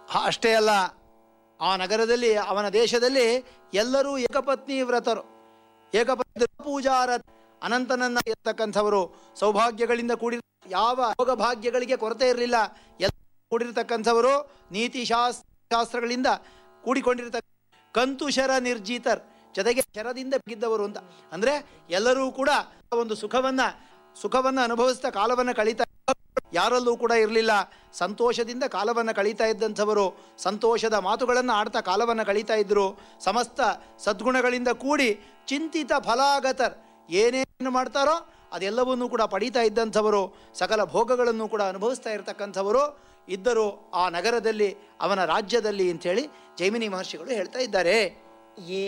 ಆ- ಅಷ್ಟೇ ಅಲ್ಲ ಆ ನಗರದಲ್ಲಿ ಅವನ ದೇಶದಲ್ಲಿ ಎಲ್ಲರೂ ಏಕಪತ್ನಿ ವ್ರತರು ಏಕಪತ್ನಿ ಪೂಜಾರ ಅನಂತನನ್ನ ಇರ್ತಕ್ಕಂಥವರು ಸೌಭಾಗ್ಯಗಳಿಂದ ಕೂಡಿ ಯಾವ ಭೋಗ ಭಾಗ್ಯಗಳಿಗೆ ಕೊರತೆ ಇರಲಿಲ್ಲ ಎಲ್ಲ ಕೂಡಿರ್ತಕ್ಕಂಥವರು ನೀತಿ ಶಾಸ್- ಶಾಸ್ತ್ರಗಳಿಂದ ಕೂಡಿಕೊಂಡಿರ್ತಕ್ಕ ಕಂತು ಶರ ನಿರ್ಜೀತರ್ ಜೊತೆಗೆ ಶರದಿಂದ ಬಿದ್ದವರು ಅಂತ ಅಂದ್ರೆ ಎಲ್ಲರೂ ಕೂಡ ಒಂದು ಸುಖವನ್ನ ಸುಖವನ್ನ ಅನುಭವಿಸ್ತಾ ಕಾಲವನ್ನ ಕಳೀತಾ ಯಾರಲ್ಲೂ ಕೂಡ ಇರಲಿಲ್ಲ ಸಂತೋಷದಿಂದ ಕಾಲವನ್ನು ಕಳೀತಾ ಇದ್ದಂಥವರು ಸಂತೋಷದ ಮಾತುಗಳನ್ನು ಆಡ್ತಾ ಕಾಲವನ್ನು ಕಳೀತಾ ಇದ್ರು ಸಮಸ್ತ ಸದ್ಗುಣಗಳಿಂದ ಕೂಡಿ ಚಿಂತಿತ ಫಲಾಗತರ್ ಏನೇನು ಮಾಡ್ತಾರೋ ಅದೆಲ್ಲವನ್ನೂ ಕೂಡ ಪಡೀತಾ ಇದ್ದಂಥವರು ಸಕಲ ಭೋಗಗಳನ್ನು ಕೂಡ ಅನುಭವಿಸ್ತಾ ಇರತಕ್ಕಂಥವರು ಇದ್ದರು ಆ ನಗರದಲ್ಲಿ ಅವನ ರಾಜ್ಯದಲ್ಲಿ ಅಂಥೇಳಿ ಜೈಮಿನಿ ಮಹರ್ಷಿಗಳು ಹೇಳ್ತಾ ಇದ್ದಾರೆ